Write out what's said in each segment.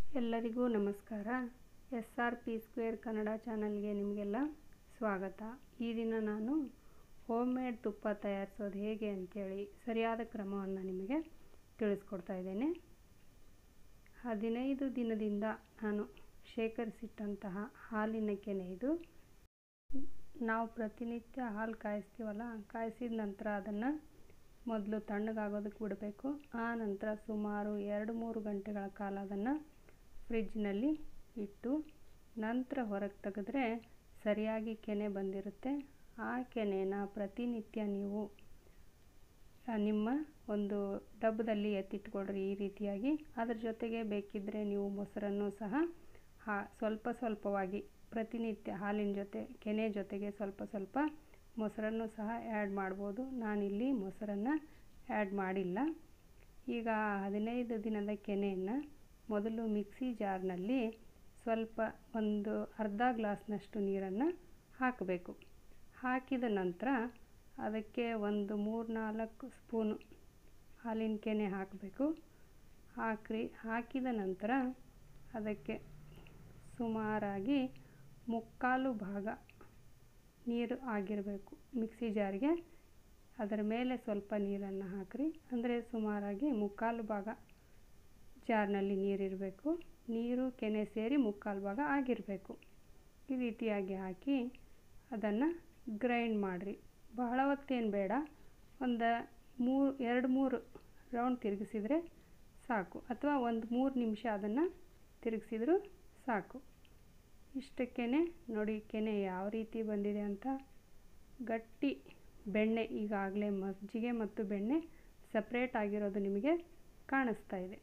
ಎಲ್ಲರಿಗೂ ನಮಸ್ಕಾರ S R P square Kannada ಚಾನಲ್ಗೆ ನಿಮಗೆಲ್ಲ ಸ್ವಾಗತ ಈ ದಿನ ನಾನು ಹೋಮ್ ಮೇಡ್ ತುಪ್ಪ ತಯಾರಿಸೋದು ಹೇಗೆ ಅಂಥೇಳಿ ಸರಿಯಾದ ಕ್ರಮವನ್ನು ನಿಮಗೆ ತಿಳಿಸ್ಕೊಡ್ತಾ ಇದ್ದೇನೆ ಹದಿನೈದು ದಿನದಿಂದ ನಾನು ಶೇಖರಿಸಿಟ್ಟಂತಹ ಹಾಲಿನ ಕೆನೆ ಇದು ನಾವು ಪ್ರತಿನಿತ್ಯ ಹಾಲು ಕಾಯಿಸ್ತೀವಲ್ಲ ಕಾಯಿಸಿದ ನಂತರ ಅದನ್ನು ಮೊದಲು ತಣ್ಣಗಾಗೋದಕ್ಕೆ ಬಿಡಬೇಕು ಆ ನಂತರ ಸುಮಾರು ಎರಡು ಮೂರು ಗಂಟೆಗಳ ಕಾಲ ಅದನ್ನು ಫ್ರಿಜ್ನಲ್ಲಿ ಇಟ್ಟು ನಂತರ ಹೊರಗೆ ತೆಗೆದ್ರೆ ಸರಿಯಾಗಿ ಕೆನೆ ಬಂದಿರುತ್ತೆ ಆ ಕೆನೆನ ಪ್ರತಿನಿತ್ಯ ನೀವು ನಿಮ್ಮ ಒಂದು ಡಬ್ಬದಲ್ಲಿ ಎತ್ತಿಟ್ಕೊಳ್ರಿ ಈ ರೀತಿಯಾಗಿ ಅದ್ರ ಜೊತೆಗೆ ಬೇಕಿದ್ದರೆ ನೀವು ಮೊಸರನ್ನು ಸಹ ಹಾ ಸ್ವಲ್ಪ ಸ್ವಲ್ಪವಾಗಿ ಪ್ರತಿನಿತ್ಯ ಹಾಲಿನ ಜೊತೆ ಕೆನೆ ಜೊತೆಗೆ ಸ್ವಲ್ಪ ಸ್ವಲ್ಪ ಮೊಸರನ್ನು ಸಹ ಆ್ಯಡ್ ಮಾಡ್ಬೋದು ನಾನಿಲ್ಲಿ ಮೊಸರನ್ನು ಆ್ಯಡ್ ಮಾಡಿಲ್ಲ ಈಗ ಹದಿನೈದು ದಿನದ ಕೆನೆಯನ್ನು ಮೊದಲು ಮಿಕ್ಸಿ ಜಾರ್ನಲ್ಲಿ ಸ್ವಲ್ಪ ಒಂದು ಅರ್ಧ ಗ್ಲಾಸ್ನಷ್ಟು ನೀರನ್ನು ಹಾಕಬೇಕು ಹಾಕಿದ ನಂತರ ಅದಕ್ಕೆ ಒಂದು ಮೂರು ನಾಲ್ಕು ಸ್ಪೂನು ಹಾಲಿನ ಕೆನೆ ಹಾಕಬೇಕು ಹಾಕ್ರಿ ಹಾಕಿದ ನಂತರ ಅದಕ್ಕೆ ಸುಮಾರಾಗಿ ಮುಕ್ಕಾಲು ಭಾಗ ನೀರು ಆಗಿರಬೇಕು ಮಿಕ್ಸಿ ಜಾರಿಗೆ ಅದರ ಮೇಲೆ ಸ್ವಲ್ಪ ನೀರನ್ನು ಹಾಕಿರಿ ಅಂದರೆ ಸುಮಾರಾಗಿ ಮುಕ್ಕಾಲು ಭಾಗ ಜಾರ್ನಲ್ಲಿ ನೀರಿರಬೇಕು ನೀರು ಕೆನೆ ಸೇರಿ ಮುಕ್ಕಾಲು ಭಾಗ ಆಗಿರಬೇಕು ಈ ರೀತಿಯಾಗಿ ಹಾಕಿ ಅದನ್ನು ಗ್ರೈಂಡ್ ಮಾಡಿರಿ ಬಹಳ ಹೊತ್ತೇನು ಬೇಡ ಒಂದು ಮೂರು ಎರಡು ಮೂರು ರೌಂಡ್ ತಿರುಗಿಸಿದರೆ ಸಾಕು ಅಥವಾ ಒಂದು ಮೂರು ನಿಮಿಷ ಅದನ್ನು ತಿರುಗಿಸಿದ್ರೂ ಸಾಕು ಇಷ್ಟಕ್ಕೇ ನೋಡಿ ಕೆನೆ ಯಾವ ರೀತಿ ಬಂದಿದೆ ಅಂತ ಗಟ್ಟಿ ಬೆಣ್ಣೆ ಈಗಾಗಲೇ ಮಜ್ಜಿಗೆ ಮತ್ತು ಬೆಣ್ಣೆ ಸಪ್ರೇಟ್ ಆಗಿರೋದು ನಿಮಗೆ ಕಾಣಿಸ್ತಾ ಇದೆ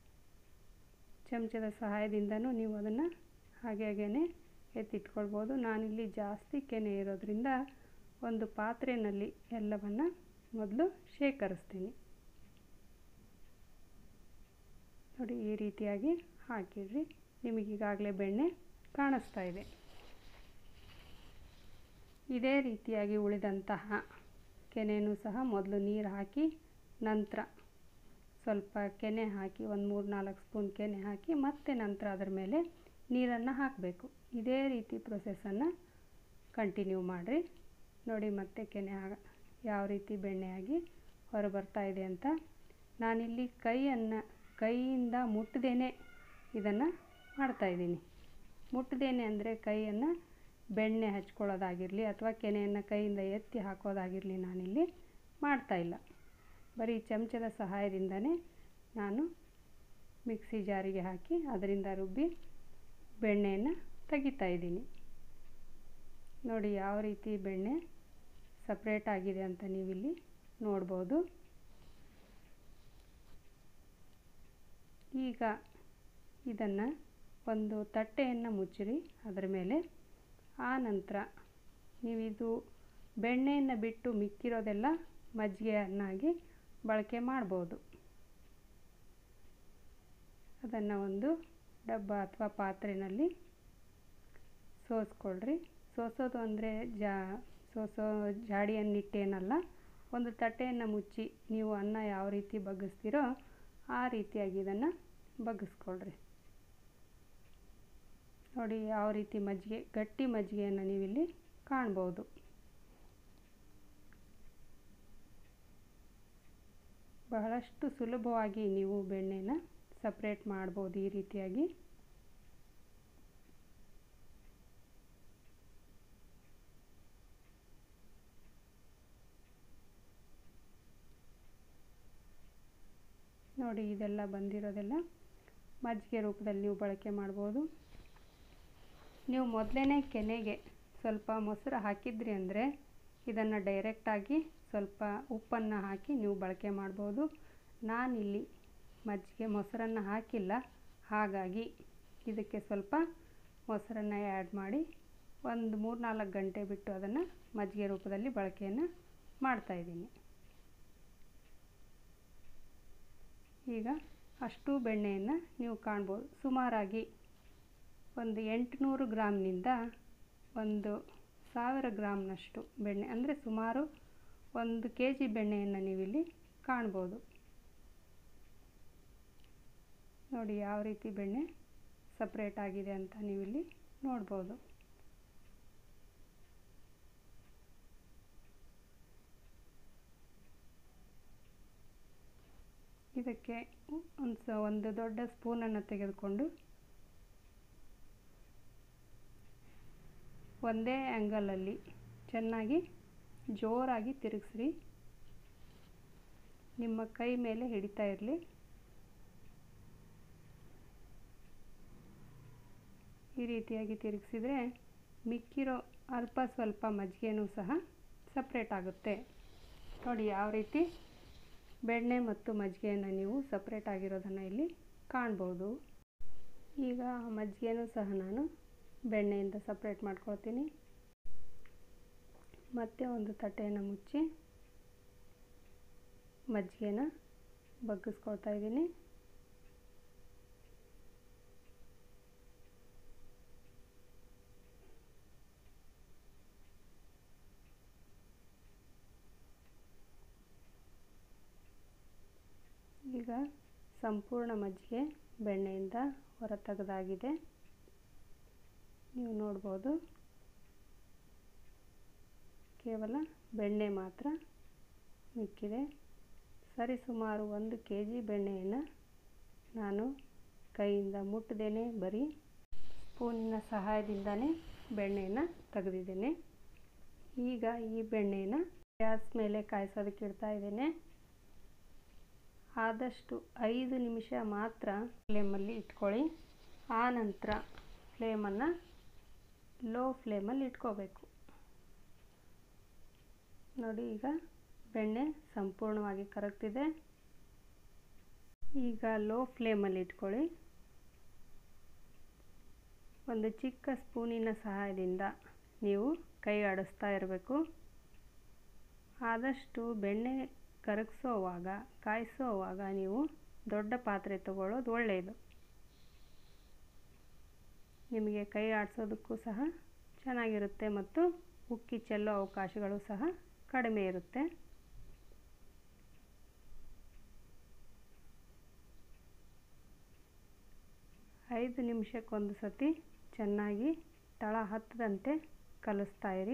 ಚಮಚದ ಸಹಾಯದಿಂದನೂ ನೀವು ಅದನ್ನು ಹಾಗೆ ಹಾಗೇ ಎತ್ತಿಟ್ಕೊಳ್ಬೋದು ನಾನಿಲ್ಲಿ ಜಾಸ್ತಿ ಕೆನೆ ಇರೋದ್ರಿಂದ ಒಂದು ಪಾತ್ರೆಯಲ್ಲಿ ಎಲ್ಲವನ್ನು ಮೊದಲು ಶೇಖರಿಸ್ತೀನಿ ನೋಡಿ ಈ ರೀತಿಯಾಗಿ ಹಾಕಿಡ್ರಿ ನಿಮಗೀಗಾಗಲೇ ಬೆಣ್ಣೆ ಕಾಣಿಸ್ತಾ ಇದೆ ಇದೇ ರೀತಿಯಾಗಿ ಉಳಿದಂತಹ ಕೆನೆಯೂ ಸಹ ಮೊದಲು ನೀರು ಹಾಕಿ ನಂತರ ಸ್ವಲ್ಪ ಕೆನೆ ಹಾಕಿ ಒಂದು ಮೂರು ನಾಲ್ಕು ಸ್ಪೂನ್ ಕೆನೆ ಹಾಕಿ ಮತ್ತೆ ನಂತರ ಅದರ ಮೇಲೆ ನೀರನ್ನು ಹಾಕಬೇಕು ಇದೇ ರೀತಿ ಪ್ರೊಸೆಸನ್ನು ಕಂಟಿನ್ಯೂ ಮಾಡಿರಿ ನೋಡಿ ಮತ್ತೆ ಕೆನೆ ಯಾವ ರೀತಿ ಬೆಣ್ಣೆಯಾಗಿ ಹೊರಬರ್ತಾ ಇದೆ ಅಂತ ನಾನಿಲ್ಲಿ ಕೈಯನ್ನು ಕೈಯಿಂದ ಮುಟ್ಟದೇನೆ ಇದನ್ನು ಮಾಡ್ತಾಯಿದ್ದೀನಿ ಮುಟ್ಟದೇನೆ ಅಂದರೆ ಕೈಯನ್ನು ಬೆಣ್ಣೆ ಹಚ್ಕೊಳ್ಳೋದಾಗಿರಲಿ ಅಥವಾ ಕೆನೆಯನ್ನು ಕೈಯಿಂದ ಎತ್ತಿ ಹಾಕೋದಾಗಿರಲಿ ನಾನಿಲ್ಲಿ ಮಾಡ್ತಾಯಿಲ್ಲ ಬರೀ ಚಮಚದ ಸಹಾಯದಿಂದನೇ ನಾನು ಮಿಕ್ಸಿ ಜಾರಿಗೆ ಹಾಕಿ ಅದರಿಂದ ರುಬ್ಬಿ ಬೆಣ್ಣೆಯನ್ನು ತೆಗಿತಾ ಇದ್ದೀನಿ ನೋಡಿ ಯಾವ ರೀತಿ ಬೆಣ್ಣೆ ಸಪ್ರೇಟ್ ಆಗಿದೆ ಅಂತ ನೀವಿಲ್ಲಿ ನೋಡ್ಬೋದು ಈಗ ಇದನ್ನು ಒಂದು ತಟ್ಟೆಯನ್ನು ಮುಚ್ಚಿರಿ ಅದರ ಮೇಲೆ ಆ ನಂತರ ನೀವಿದು ಬೆಣ್ಣೆಯನ್ನು ಬಿಟ್ಟು ಮಿಕ್ಕಿರೋದೆಲ್ಲ ಮಜ್ಜಿಗೆಯನ್ನಾಗಿ ಬಳಕೆ ಮಾಡ್ಬೋದು ಅದನ್ನು ಒಂದು ಡಬ್ಬ ಅಥವಾ ಪಾತ್ರೆಯಲ್ಲಿ ಸೋಸ್ಕೊಳ್ರಿ ಸೋಸೋದು ಅಂದರೆ ಜಾ ಸೋಸೋ ಜಾಡಿಯನ್ನಿಟ್ಟೇನಲ್ಲ ಒಂದು ತಟ್ಟೆಯನ್ನು ಮುಚ್ಚಿ ನೀವು ಅನ್ನ ಯಾವ ರೀತಿ ಬಗ್ಗಿಸ್ತೀರೋ ಆ ರೀತಿಯಾಗಿ ಇದನ್ನು ಬಗ್ಗಿಸ್ಕೊಳ್ರಿ ನೋಡಿ ಯಾವ ರೀತಿ ಮಜ್ಜಿಗೆ ಗಟ್ಟಿ ಮಜ್ಜಿಗೆಯನ್ನು ನೀವಿಲ್ಲಿ ಕಾಣ್ಬೋದು ಬಹಳಷ್ಟು ಸುಲಭವಾಗಿ ನೀವು ಬೆಣ್ಣೆನ ಸಪ್ರೇಟ್ ಮಾಡ್ಬೋದು ಈ ರೀತಿಯಾಗಿ ನೋಡಿ ಇದೆಲ್ಲ ಬಂದಿರೋದೆಲ್ಲ ಮಜ್ಜಿಗೆ ರೂಪದಲ್ಲಿ ನೀವು ಬಳಕೆ ಮಾಡ್ಬೋದು ನೀವು ಮೊದಲೇ ಕೆನೆಗೆ ಸ್ವಲ್ಪ ಮೊಸರು ಹಾಕಿದ್ರಿ ಅಂದರೆ ಇದನ್ನು ಡೈರೆಕ್ಟಾಗಿ ಸ್ವಲ್ಪ ಉಪ್ಪನ್ನು ಹಾಕಿ ನೀವು ಬಳಕೆ ಮಾಡ್ಬೋದು ನಾನಿಲ್ಲಿ ಮಜ್ಜಿಗೆ ಮೊಸರನ್ನು ಹಾಕಿಲ್ಲ ಹಾಗಾಗಿ ಇದಕ್ಕೆ ಸ್ವಲ್ಪ ಮೊಸರನ್ನು ಆ್ಯಡ್ ಮಾಡಿ ಒಂದು ಮೂರು ನಾಲ್ಕು ಗಂಟೆ ಬಿಟ್ಟು ಅದನ್ನು ಮಜ್ಜಿಗೆ ರೂಪದಲ್ಲಿ ಬಳಕೆಯನ್ನು ಮಾಡ್ತಾಯಿದ್ದೀನಿ ಈಗ ಅಷ್ಟು ಬೆಣ್ಣೆಯನ್ನು ನೀವು ಕಾಣ್ಬೋದು ಸುಮಾರಾಗಿ ಒಂದು ಎಂಟುನೂರು ಗ್ರಾಮ್ನಿಂದ ಒಂದು ಸಾವಿರ ಗ್ರಾಮ್ನಷ್ಟು ಬೆಣ್ಣೆ ಅಂದರೆ ಸುಮಾರು ಒಂದು ಕೆ ಜಿ ಬೆಣ್ಣೆಯನ್ನು ನೀವಿಲ್ಲಿ ಕಾಣ್ಬೋದು ನೋಡಿ ಯಾವ ರೀತಿ ಬೆಣ್ಣೆ ಸಪ್ರೇಟ್ ಆಗಿದೆ ಅಂತ ನೀವಿಲ್ಲಿ ನೋಡ್ಬೋದು ಇದಕ್ಕೆ ಒಂದು ಸ ಒಂದು ದೊಡ್ಡ ಸ್ಪೂನನ್ನು ತೆಗೆದುಕೊಂಡು ಒಂದೇ ಆ್ಯಂಗಲಲ್ಲಿ ಚೆನ್ನಾಗಿ ಜೋರಾಗಿ ತಿರುಗಿಸ್ರಿ ನಿಮ್ಮ ಕೈ ಮೇಲೆ ಹಿಡಿತಾ ಇರಲಿ ಈ ರೀತಿಯಾಗಿ ತಿರುಗಿಸಿದರೆ ಮಿಕ್ಕಿರೋ ಅಲ್ಪ ಸ್ವಲ್ಪ ಮಜ್ಜಿಗೆನೂ ಸಹ ಸಪ್ರೇಟ್ ಆಗುತ್ತೆ ನೋಡಿ ಯಾವ ರೀತಿ ಬೆಣ್ಣೆ ಮತ್ತು ಮಜ್ಜಿಗೆಯನ್ನು ನೀವು ಸಪ್ರೇಟ್ ಆಗಿರೋದನ್ನು ಇಲ್ಲಿ ಕಾಣ್ಬೋದು ಈಗ ಮಜ್ಜಿಗೆನೂ ಸಹ ನಾನು ಬೆಣ್ಣೆಯಿಂದ ಸಪ್ರೇಟ್ ಮಾಡ್ಕೊಳ್ತೀನಿ ಮತ್ತೆ ಒಂದು ತಟ್ಟೆಯನ್ನು ಮುಚ್ಚಿ ಮಜ್ಜಿಗೆನ ಬಗ್ಗಿಸ್ಕೊಳ್ತಾ ಇದ್ದೀನಿ ಈಗ ಸಂಪೂರ್ಣ ಮಜ್ಜಿಗೆ ಬೆಣ್ಣೆಯಿಂದ ಹೊರ ತೆಗೆದಾಗಿದೆ ನೀವು ನೋಡ್ಬೋದು ಕೇವಲ ಬೆಣ್ಣೆ ಮಾತ್ರ ಮಿಕ್ಕಿದೆ ಸರಿಸುಮಾರು ಒಂದು ಕೆ ಜಿ ಬೆಣ್ಣೆಯನ್ನು ನಾನು ಕೈಯಿಂದ ಮುಟ್ಟದೇನೆ ಬರೀ ಸ್ಪೂನಿನ ಸಹಾಯದಿಂದನೇ ಬೆಣ್ಣೆಯನ್ನು ತೆಗೆದಿದ್ದೇನೆ ಈಗ ಈ ಬೆಣ್ಣೆಯನ್ನು ಗ್ಯಾಸ್ ಮೇಲೆ ಕಾಯಿಸೋದಕ್ಕೆ ಇಡ್ತಾ ಇದ್ದೇನೆ ಆದಷ್ಟು ಐದು ನಿಮಿಷ ಮಾತ್ರ ಫ್ಲೇಮಲ್ಲಿ ಇಟ್ಕೊಳ್ಳಿ ಆ ನಂತರ ಫ್ಲೇಮನ್ನು ಲೋ ಫ್ಲೇಮಲ್ಲಿ ಇಟ್ಕೋಬೇಕು ನೋಡಿ ಈಗ ಬೆಣ್ಣೆ ಸಂಪೂರ್ಣವಾಗಿ ಕರಗ್ತಿದೆ ಈಗ ಲೋ ಫ್ಲೇಮಲ್ಲಿ ಇಟ್ಕೊಳ್ಳಿ ಒಂದು ಚಿಕ್ಕ ಸ್ಪೂನಿನ ಸಹಾಯದಿಂದ ನೀವು ಕೈ ಆಡಿಸ್ತಾ ಇರಬೇಕು ಆದಷ್ಟು ಬೆಣ್ಣೆ ಕರಗಿಸೋವಾಗ ಕಾಯಿಸೋವಾಗ ನೀವು ದೊಡ್ಡ ಪಾತ್ರೆ ತಗೊಳ್ಳೋದು ಒಳ್ಳೆಯದು ನಿಮಗೆ ಕೈ ಆಡಿಸೋದಕ್ಕೂ ಸಹ ಚೆನ್ನಾಗಿರುತ್ತೆ ಮತ್ತು ಉಕ್ಕಿ ಚೆಲ್ಲೋ ಅವಕಾಶಗಳು ಸಹ ಕಡಿಮೆ ಇರುತ್ತೆ ಐದು ನಿಮಿಷಕ್ಕೊಂದು ಸತಿ ಚೆನ್ನಾಗಿ ತಳ ಹತ್ತದಂತೆ ಕಲಿಸ್ತಾ ಇರಿ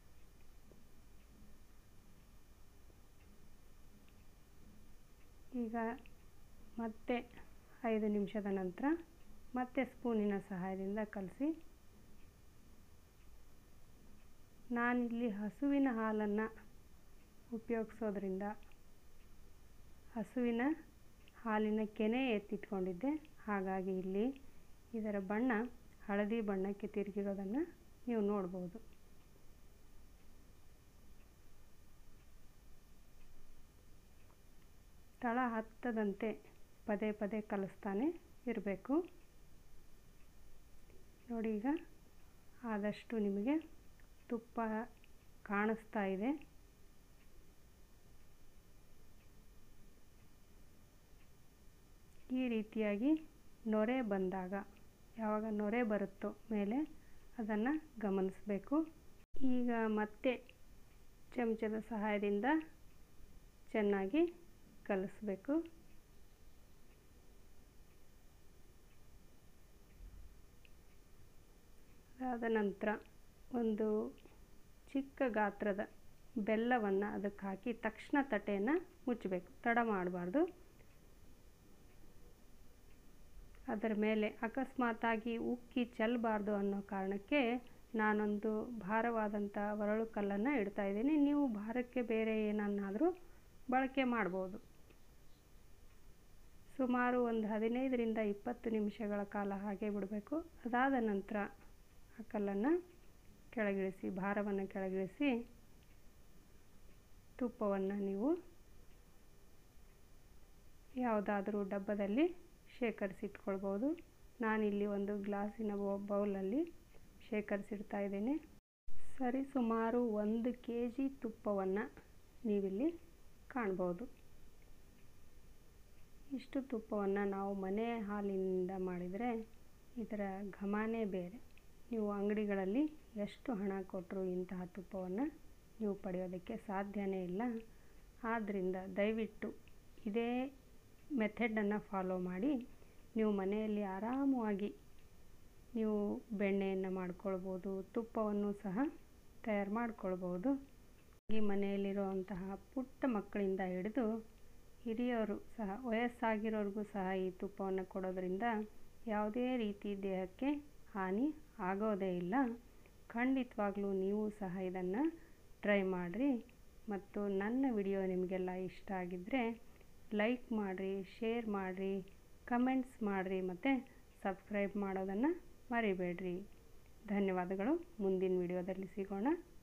ಈಗ ಮತ್ತೆ ಐದು ನಿಮಿಷದ ನಂತರ ಮತ್ತೆ ಸ್ಪೂನಿನ ಸಹಾಯದಿಂದ ಕಲಸಿ ನಾನಿಲ್ಲಿ ಹಸುವಿನ ಹಾಲನ್ನು ಉಪಯೋಗಿಸೋದ್ರಿಂದ ಹಸುವಿನ ಹಾಲಿನ ಕೆನೆ ಎತ್ತಿಟ್ಕೊಂಡಿದ್ದೆ ಹಾಗಾಗಿ ಇಲ್ಲಿ ಇದರ ಬಣ್ಣ ಹಳದಿ ಬಣ್ಣಕ್ಕೆ ತಿರುಗಿರೋದನ್ನು ನೀವು ನೋಡ್ಬೋದು ತಳ ಹತ್ತದಂತೆ ಪದೇ ಪದೇ ಕಲಿಸ್ತಾನೆ ಇರಬೇಕು ನೋಡಿ ಈಗ ಆದಷ್ಟು ನಿಮಗೆ ತುಪ್ಪ ಕಾಣಿಸ್ತಾ ಇದೆ ಈ ರೀತಿಯಾಗಿ ನೊರೆ ಬಂದಾಗ ಯಾವಾಗ ನೊರೆ ಬರುತ್ತೋ ಮೇಲೆ ಅದನ್ನು ಗಮನಿಸಬೇಕು ಈಗ ಮತ್ತೆ ಚಮಚದ ಸಹಾಯದಿಂದ ಚೆನ್ನಾಗಿ ಕಲಿಸ್ಬೇಕು ಅದಾದ ನಂತರ ಒಂದು ಚಿಕ್ಕ ಗಾತ್ರದ ಬೆಲ್ಲವನ್ನು ಅದಕ್ಕೆ ಹಾಕಿ ತಕ್ಷಣ ತಟ್ಟೆಯನ್ನು ಮುಚ್ಚಬೇಕು ತಡ ಮಾಡಬಾರ್ದು ಅದರ ಮೇಲೆ ಅಕಸ್ಮಾತಾಗಿ ಉಕ್ಕಿ ಚೆಲ್ಲಬಾರ್ದು ಅನ್ನೋ ಕಾರಣಕ್ಕೆ ನಾನೊಂದು ಭಾರವಾದಂಥ ಒರಳು ಕಲ್ಲನ್ನು ಇಡ್ತಾ ಇದ್ದೀನಿ ನೀವು ಭಾರಕ್ಕೆ ಬೇರೆ ಏನನ್ನಾದರೂ ಬಳಕೆ ಮಾಡ್ಬೋದು ಸುಮಾರು ಒಂದು ಹದಿನೈದರಿಂದ ಇಪ್ಪತ್ತು ನಿಮಿಷಗಳ ಕಾಲ ಹಾಗೆ ಬಿಡಬೇಕು ಅದಾದ ನಂತರ ಆ ಕಲ್ಲನ್ನು ಕೆಳಗಿಳಿಸಿ ಭಾರವನ್ನು ಕೆಳಗಿಳಿಸಿ ತುಪ್ಪವನ್ನು ನೀವು ಯಾವುದಾದ್ರೂ ಡಬ್ಬದಲ್ಲಿ ಶೇಖರಿಸಿಟ್ಕೊಳ್ಬೋದು ನಾನಿಲ್ಲಿ ಒಂದು ಗ್ಲಾಸಿನ ಬೌಲಲ್ಲಿ ಶೇಖರಿಸಿಡ್ತಾ ಇದ್ದೇನೆ ಸರಿ ಸುಮಾರು ಒಂದು ಕೆ ಜಿ ತುಪ್ಪವನ್ನು ನೀವಿಲ್ಲಿ ಕಾಣ್ಬೋದು ಇಷ್ಟು ತುಪ್ಪವನ್ನು ನಾವು ಮನೆ ಹಾಲಿನಿಂದ ಮಾಡಿದರೆ ಇದರ ಘಮನೇ ಬೇರೆ ನೀವು ಅಂಗಡಿಗಳಲ್ಲಿ ಎಷ್ಟು ಹಣ ಕೊಟ್ಟರು ಇಂತಹ ತುಪ್ಪವನ್ನು ನೀವು ಪಡೆಯೋದಕ್ಕೆ ಸಾಧ್ಯನೇ ಇಲ್ಲ ಆದ್ದರಿಂದ ದಯವಿಟ್ಟು ಇದೇ ಮೆಥಡನ್ನು ಫಾಲೋ ಮಾಡಿ ನೀವು ಮನೆಯಲ್ಲಿ ಆರಾಮವಾಗಿ ನೀವು ಬೆಣ್ಣೆಯನ್ನು ಮಾಡ್ಕೊಳ್ಬೋದು ತುಪ್ಪವನ್ನು ಸಹ ತಯಾರು ಮಾಡ್ಕೊಳ್ಬೋದು ಈ ಮನೆಯಲ್ಲಿರುವಂತಹ ಪುಟ್ಟ ಮಕ್ಕಳಿಂದ ಹಿಡಿದು ಹಿರಿಯವರು ಸಹ ವಯಸ್ಸಾಗಿರೋರಿಗೂ ಸಹ ಈ ತುಪ್ಪವನ್ನು ಕೊಡೋದ್ರಿಂದ ಯಾವುದೇ ರೀತಿ ದೇಹಕ್ಕೆ ಹಾನಿ ಆಗೋದೇ ಇಲ್ಲ ಖಂಡಿತವಾಗ್ಲೂ ನೀವು ಸಹ ಇದನ್ನು ಟ್ರೈ ಮಾಡಿರಿ ಮತ್ತು ನನ್ನ ವಿಡಿಯೋ ನಿಮಗೆಲ್ಲ ಇಷ್ಟ ಆಗಿದ್ದರೆ ಲೈಕ್ ಮಾಡಿರಿ ಶೇರ್ ಮಾಡಿರಿ ಕಮೆಂಟ್ಸ್ ಮಾಡಿರಿ ಮತ್ತು ಸಬ್ಸ್ಕ್ರೈಬ್ ಮಾಡೋದನ್ನು ಮರಿಬೇಡ್ರಿ ಧನ್ಯವಾದಗಳು ಮುಂದಿನ ವಿಡಿಯೋದಲ್ಲಿ ಸಿಗೋಣ